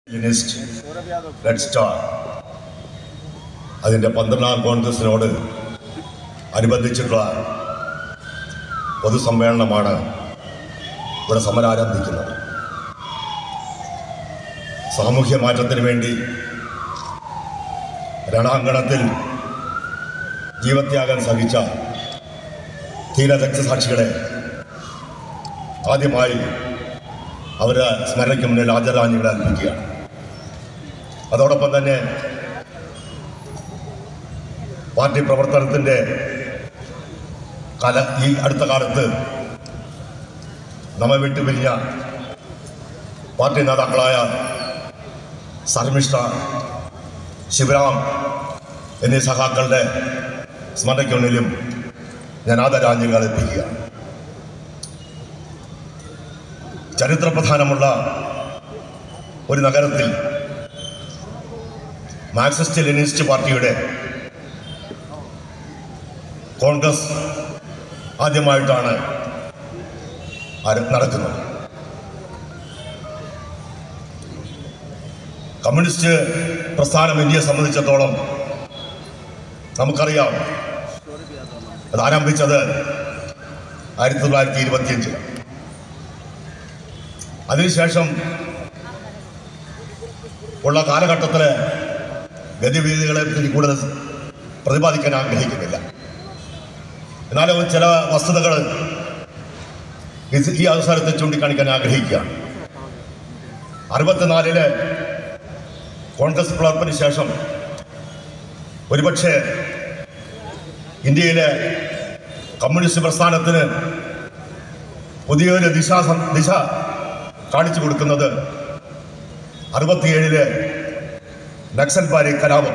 ലിനിസ്റ്റ് red star അതിൻ്റെ പന്ത്രണ്ടാം കോൺഗ്രസിനോട് അനുബന്ധിച്ചിട്ടുള്ള പൊതുസമ്മേളനമാണ് ഇവിടെ സമരം ആരംഭിക്കുന്നത് സാമൂഹ്യ മാറ്റത്തിന് വേണ്ടി രണാങ്കണത്തിൽ ജീവത്യാഗം സഹിച്ച ധീരരക്തസാക്ഷികളെ ആദ്യമായി അവരുടെ സ്മരണയ്ക്ക് മുന്നിൽ ആദരാഞ്ജലികൾ അർപ്പിക്കുകയാണ് അതോടൊപ്പം തന്നെ പാർട്ടി പ്രവർത്തനത്തിൻ്റെ കല ഈ അടുത്ത കാലത്ത് നമ്മെ വിട്ടുപിരിഞ്ഞ പാർട്ടി നേതാക്കളായ സർമിഷ്ഠ ശിവരാം എന്നീ സഹാക്കളുടെ സ്മരണയ്ക്ക് മുന്നിലും ഞാൻ ആദരാഞ്ജലികൾ അർപ്പിക്കുകയാണ് ചരിത്രപ്രധാനമുള്ള ഒരു നഗരത്തിൽ മാർക്സിസ്റ്റ് ലെനിനിസ്റ്റ് പാർട്ടിയുടെ കോൺഗ്രസ് ആദ്യമായിട്ടാണ് ആര- നടക്കുന്നത് കമ്മ്യൂണിസ്റ്റ് പ്രസ്ഥാനം ഇന്ത്യയെ സംബന്ധിച്ചിടത്തോളം നമുക്കറിയാം അത് ആരംഭിച്ചത് ആയിരത്തി തൊള്ളായിരത്തി ഇരുപത്തിയഞ്ചിൽ അതിനുശേഷം ഉള്ള കാലഘട്ടത്തിലെ ഗതിവിധികളെ പറ്റി കൂടുതൽ പ്രതിപാദിക്കാൻ ആഗ്രഹിക്കുന്നില്ല എന്നാലും ചില വസ്തുതകൾ ഇത് ഈ അവസരത്തിൽ ചൂണ്ടിക്കാണിക്കാൻ ആഗ്രഹിക്കുകയാണ് അറുപത്തിനാലിലെ കോൺഗ്രസ് പിളർപ്പിന് ശേഷം ഒരുപക്ഷെ ഇന്ത്യയിലെ കമ്മ്യൂണിസ്റ്റ് പ്രസ്ഥാനത്തിന് പുതിയൊരു ദിശാ ദിശ കാണിച്ചു കൊടുക്കുന്നത് അറുപത്തിയേഴിലെ നക്സൽബാരി കലാപം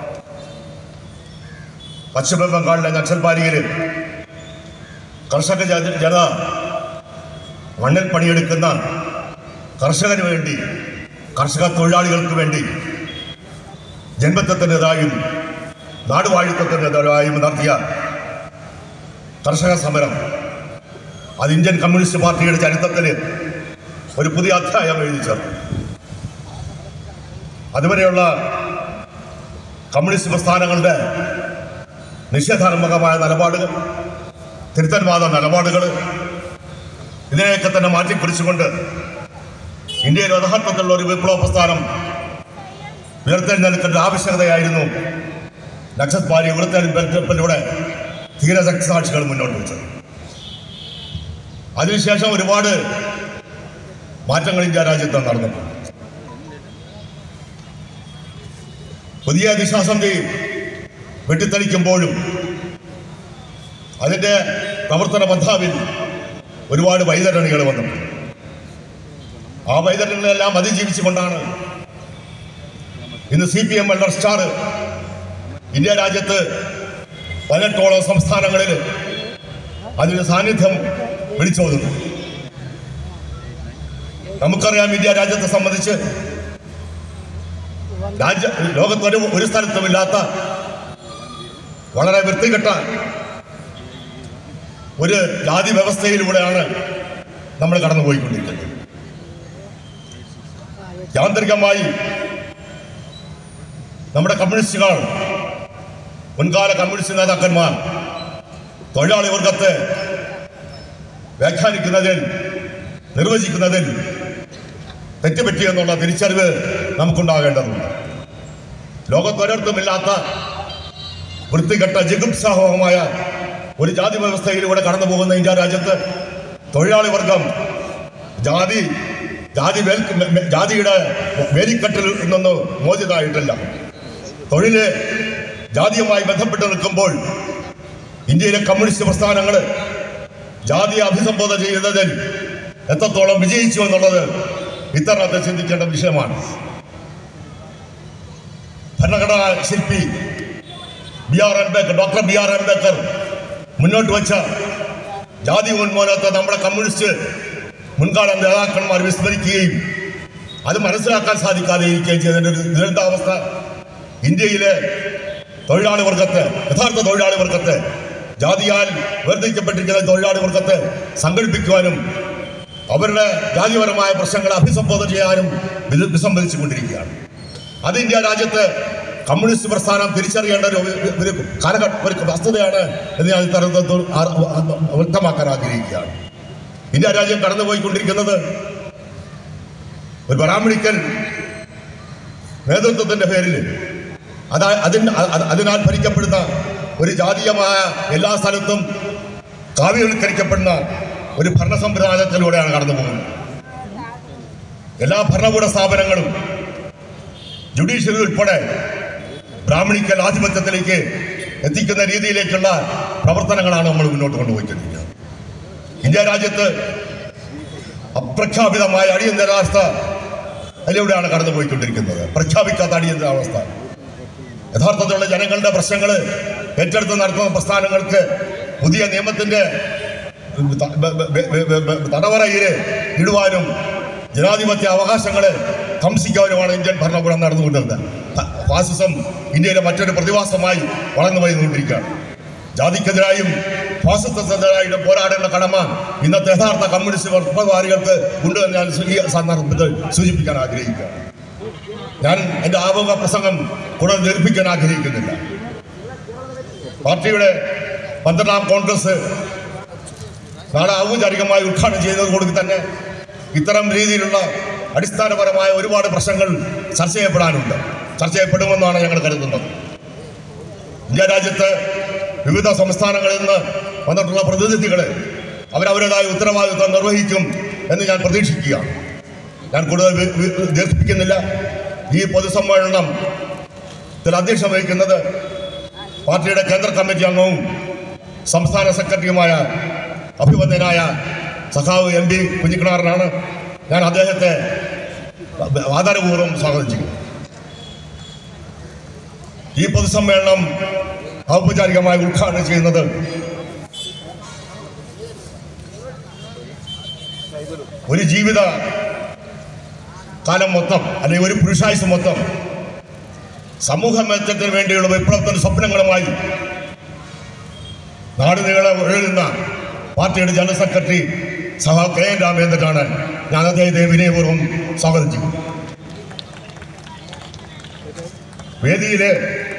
പശ്ചിമ ബംഗാളിലെ നക്സൽബാരിയിൽ കർഷക ജന- ജനത മണ്ണിൽ പണിയെടുക്കുന്ന കർഷകന് വേണ്ടി കർഷക തൊഴിലാളികൾക്ക് വേണ്ടി ജന്മത്വത്തിൻ്റെതായും നാടുവാഴിത്വത്തിൻ്റെതായും നടത്തിയ കർഷക സമരം അത് ഇന്ത്യൻ കമ്മ്യൂണിസ്റ്റ് പാർട്ടിയുടെ ചരിത്രത്തിൽ ഒരു പുതിയ അധ്യായം എഴുതി ചേർത്തു അതുവരെയുള്ള കമ്മ്യൂണിസ്റ്റ് പ്രസ്ഥാനങ്ങളുടെ നിഷേധാത്മകമായ നിലപാടുകൾ തിരുത്തൽവാദ നിലപാടുകൾ ഇതിനെയൊക്കെ തന്നെ മാറ്റിക്കുറിച്ചുകൊണ്ട് ഇന്ത്യയിൽ യഥാർത്ഥത്തിലുള്ള ഒരു വിപ്ലവ പ്രസ്ഥാനം ഉയർത്തെഴുന്നേൽക്കേണ്ട ആവശ്യകതയായിരുന്നു നക്സൽ പാരി ഉയർത്തെഴുന്നേൽപ്പിലൂടെ ധീരരക്തസാക്ഷികൾ മുന്നോട്ട് വെച്ചത് അതിനുശേഷം ഒരുപാട് മാറ്റങ്ങൾ ഇന്ത്യ രാജ്യത്ത് നടന്നിട്ടുണ്ട് പുതിയ ദിശാസന്ധി വെട്ടിത്തെളിക്കുമ്പോഴും അതിൻ്റെ പ്രവർത്തന പന്ഥാവിൽ ഒരുപാട് വൈതരണികൾ വന്നിട്ടുണ്ട് ആ വൈതരണികളെല്ലാം അതിജീവിച്ചുകൊണ്ടാണ് ഇന്ന് സി പി എം വെള്ളർ സ്റ്റാർ ഇന്ത്യ രാജ്യത്ത് പതിനെട്ടോളം സംസ്ഥാനങ്ങളിൽ അതിൻ്റെ സാന്നിധ്യം വിളിച്ചോതുന്നു നമുക്കറിയാം ഇന്ത്യ രാജ്യത്തെ സംബന്ധിച്ച് രാജ്യ ലോകത്തൊരു ഒരു സ്ഥലത്തുമില്ലാത്ത വളരെ വൃത്തികെട്ട ഒരു ജാതി വ്യവസ്ഥയിലൂടെയാണ് നമ്മൾ കടന്നുപോയിക്കൊണ്ടിരിക്കുന്നത് യാന്ത്രികമായി നമ്മുടെ കമ്മ്യൂണിസ്റ്റുകൾ മുൻകാല കമ്മ്യൂണിസ്റ്റ് നേതാക്കന്മാർ തൊഴിലാളി വർഗത്തെ വ്യാഖ്യാനിക്കുന്നതിൽ നിർവചിക്കുന്നതിൽ തെറ്റുപറ്റിയെന്നുള്ള തിരിച്ചറിവ് നമുക്കുണ്ടാകേണ്ടതുണ്ട് ലോകത്തൊരിടത്തുമില്ലാത്ത വൃത്തികെട്ട ജിഗുപ്സാഹമായ ഒരു ജാതി വ്യവസ്ഥയിലൂടെ കടന്നു പോകുന്ന ഇന്ത്യ രാജ്യത്ത് തൊഴിലാളി വർഗം ജാതി ജാതി വേൽ ജാതിയുടെ വേലിക്കെട്ടിൽ നിന്നൊന്നും മോചിതമായിട്ടില്ല തൊഴില് ജാതിയുമായി ബന്ധപ്പെട്ട് നിൽക്കുമ്പോൾ ഇന്ത്യയിലെ കമ്മ്യൂണിസ്റ്റ് പ്രസ്ഥാനങ്ങൾ ജാതിയെ അഭിസംബോധന ചെയ്യുന്നതിൽ എത്രത്തോളം വിജയിച്ചു എന്നുള്ളത് ഇത്തരണത്തെ ചിന്തിക്കേണ്ട വിഷയമാണ് ഭരണഘടനാ ശില്പി B R Ambedkar doctor B R Ambedkar മുന്നോട്ട് വെച്ച ജാതി ഉന്മൂലനത്തെ നമ്മുടെ കമ്മ്യൂണിസ്റ്റ് മുൻകാല നേതാക്കന്മാർ വിസ്മരിക്കുകയും അത് മനസ്സിലാക്കാൻ സാധിക്കാതെ ഇരിക്കുകയും ചെയ്തതിൻ്റെ ഒരു ദുരന്താവസ്ഥ ഇന്ത്യയിലെ തൊഴിലാളി വർഗത്തെ യഥാർത്ഥ തൊഴിലാളി വർഗത്തെ ജാതിയാൽ വേർതിരിക്കപ്പെട്ടിരിക്കുന്ന തൊഴിലാളി വർഗത്തെ സംഘടിപ്പിക്കുവാനും അവരുടെ ജാതിപരമായ പ്രശ്നങ്ങളെ അഭിസംബോധന ചെയ്യാനും ഇത് വിസമ്മതിച്ചു കൊണ്ടിരിക്കുകയാണ് അത് ഇന്ത്യ രാജ്യത്ത് കമ്മ്യൂണിസ്റ്റ് പ്രസ്ഥാനം തിരിച്ചറിയേണ്ട ഒരു ഒരു കാലഘട്ട ഒരു വസ്തുതയാണ് എന്ന് ഞാൻ തരുന്നത് വ്യക്തമാക്കാൻ ആഗ്രഹിക്കുകയാണ് ഇന്ത്യ രാജ്യം കടന്നുപോയിക്കൊണ്ടിരിക്കുന്നത് ഒരു ബ്രാഹ്മണിക്കൽ നേതൃത്വത്തിന്റെ പേരിൽ അതാ അതിന് അ- അതിനാൽ ഭരിക്കപ്പെടുന്ന ഒരു ജാതീയമായ എല്ലാ സ്ഥലത്തും കാവ്യവൽക്കരിക്കപ്പെടുന്ന ഒരു ഭരണ സംവിധാനത്തിലൂടെയാണ് കടന്നു പോകുന്നത് എല്ലാ ഭരണകൂട സ്ഥാപനങ്ങളും ജുഡീഷ്യറി ഉൾപ്പെടെ ബ്രാഹ്മണിക്കൽ ആധിപത്യത്തിലേക്ക് എത്തിക്കുന്ന രീതിയിലേക്കുള്ള പ്രവർത്തനങ്ങളാണ് നമ്മൾ മുന്നോട്ട് കൊണ്ടുപോയിക്കൊണ്ടിരിക്കുന്നത് ഇന്ത്യ രാജ്യത്ത് അപ്രഖ്യാപിതമായ അടിയന്തരാവസ്ഥ അതിലൂടെയാണ് കടന്നുപോയിക്കൊണ്ടിരിക്കുന്നത് പ്രഖ്യാപിക്കാത്ത അടിയന്തരാവസ്ഥ യഥാർത്ഥത്തിലുള്ള ജനങ്ങളുടെ പ്രശ്നങ്ങൾ ഏറ്റെടുത്ത് നടത്തുന്ന പ്രസ്ഥാനങ്ങൾക്ക് പുതിയ നിയമത്തിന്റെ ത- ബ- ബ- ബ- ബ- ബ- തടവറയിൽ ഇടുവാനും ജനാധിപത്യ അവകാശങ്ങളെ ധംസിക്കാനുമാണ് ഇന്ത്യൻ ഭരണകൂടം നടന്നുകൊണ്ടിരുന്നത് ഫ- ഫാസിസം ഇന്ത്യയിലെ മറ്റൊരു പ്രതിഭാസമായി വളർന്നു വരുന്നുകൊണ്ടിരിക്കുകയാണ് ജാതിക്കെതിരായും ഫാസിസത്തിനെതിരായും പോരാടേണ്ട കടമ ഇന്നത്തെ യഥാർത്ഥ കമ്മ്യൂണിസ്റ്റ് വർഗവാദികൾക്ക് ഉണ്ട് എന്ന് ഞാൻ ഈ സന്ദർഭത്തിൽ സൂചിപ്പിക്കാൻ ആഗ്രഹിക്കുകയാണ് ഞാൻ എൻ്റെ ആമുഖ പ്രസംഗം കൂടുതൽ ദീർഘിക്കാൻ ആഗ്രഹിക്കുന്നില്ല പാർട്ടിയുടെ പന്ത്രണ്ടാം കോൺഗ്രസ് നാളെ ഔപചാരികമായി ഉദ്ഘാടനം ചെയ്യുന്നതോടുകൂടി തന്നെ ഇത്തരം രീതിയിലുള്ള അടിസ്ഥാനപരമായ ഒരുപാട് പ്രശ്നങ്ങൾ ചർച്ച ചെയ്യപ്പെടാനുണ്ട് ചർച്ച ചെയ്യപ്പെടുമെന്നാണ് ഞങ്ങൾ കരുതുന്നത് ഇന്ത്യ രാജ്യത്ത് വിവിധ സംസ്ഥാനങ്ങളിൽ നിന്ന് വന്നിട്ടുള്ള പ്രതിനിധികൾ അവരവരുടേതായ ഉത്തരവാദിത്വം നിർവഹിക്കും എന്ന് ഞാൻ പ്രതീക്ഷിക്കുകയാണ് ഞാൻ കൂടുതൽ വി- വി- ദീർഘിപ്പിക്കുന്നില്ല ഈ പൊതുസമ്മേളനം ഇതിൽ അധ്യക്ഷം വഹിക്കുന്നത് പാർട്ടിയുടെ കേന്ദ്ര കമ്മിറ്റി അംഗവും സംസ്ഥാന സെക്രട്ടറിയുമായ അഭിവന്ദനായ സഖാവ് എം പി കുഞ്ഞിക്കിണാറിനാണ് ഞാൻ അദ്ദേഹത്തെ ആദരപൂർവ്വം സ്വാഗതം ചെയ്യും ഈ പൊതുസമ്മേളനം ഔപചാരികമായി ഉദ്ഘാടനം ചെയ്യുന്നത് ഒരു ജീവിത കാലം മൊത്തം അല്ലെങ്കിൽ ഒരു പുരുഷായുസ് മൊത്തം സമൂഹ മെച്ചത്തിന് വേണ്ടിയുള്ള വിപ്ലവത്തിന്റെ സ്വപ്നങ്ങളുമായി നാട് നീളെ ഒഴുകുന്ന പാർട്ടിയുടെ ജനറൽ സെക്രട്ടറി സഹ കെ എൻ രാമേന്ദ്രനാണ് ഞാൻ അദ്ദേഹത്തെ വിനയപൂർവ്വം സ്വാഗതം ചെയ്യും വേദിയിലെ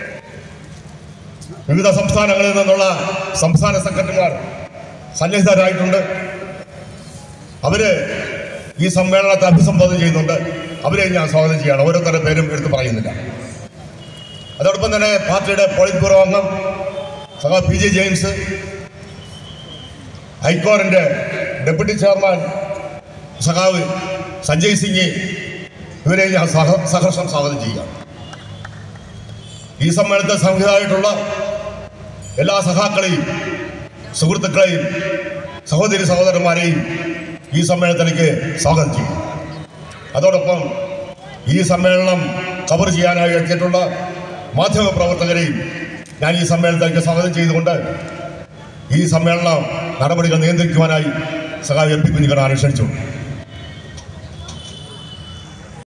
വിവിധ സംസ്ഥാനങ്ങളിൽ നിന്നുള്ള സംസ്ഥാന സെക്രട്ടറിമാർ സന്നിഹിതരായിട്ടുണ്ട് അവര് ഈ സമ്മേളനത്തെ അഭിസംബോധന ചെയ്യുന്നുണ്ട് അവരെ ഞാൻ സ്വാഗതം ചെയ്യാണ് ഓരോരുത്തരുടെ പേരും എടുത്ത് പറയുന്നില്ല അതോടൊപ്പം തന്നെ പാർട്ടിയുടെ പോളിറ്റ് ബ്യൂറോ അംഗം സഹ പി ജെ ജെയിംസ് ഹൈക്കോറിന്റെ ഡെപ്യൂട്ടി ചെയർമാൻ സഖാവ് സഞ്ജയ് സിംഗ് ഇവരെ ഞാൻ സഹ സഹർഷം സ്വാഗതം ചെയ്യുകയാണ് ഈ സമ്മേളനത്തിൽ സംഹിതമായിട്ടുള്ള എല്ലാ സഖാക്കളെയും സുഹൃത്തുക്കളെയും സഹോദരി സഹോദരന്മാരെയും ഈ സമ്മേളനത്തിലേക്ക് സ്വാഗതം ചെയ്യും അതോടൊപ്പം ഈ സമ്മേളനം കവർ ചെയ്യാനായി എത്തിയിട്ടുള്ള മാധ്യമ പ്രവർത്തകരെയും ഞാൻ ഈ സമ്മേളനത്തിലേക്ക് സ്വാഗതം ചെയ്തുകൊണ്ട് ഈ സമ്മേളനം നടപടികൾ നിയന്ത്രിക്കുവാനായി സഖാവ് എം പി കുഞ്ഞിക്കണ ക്ഷണിച്ചു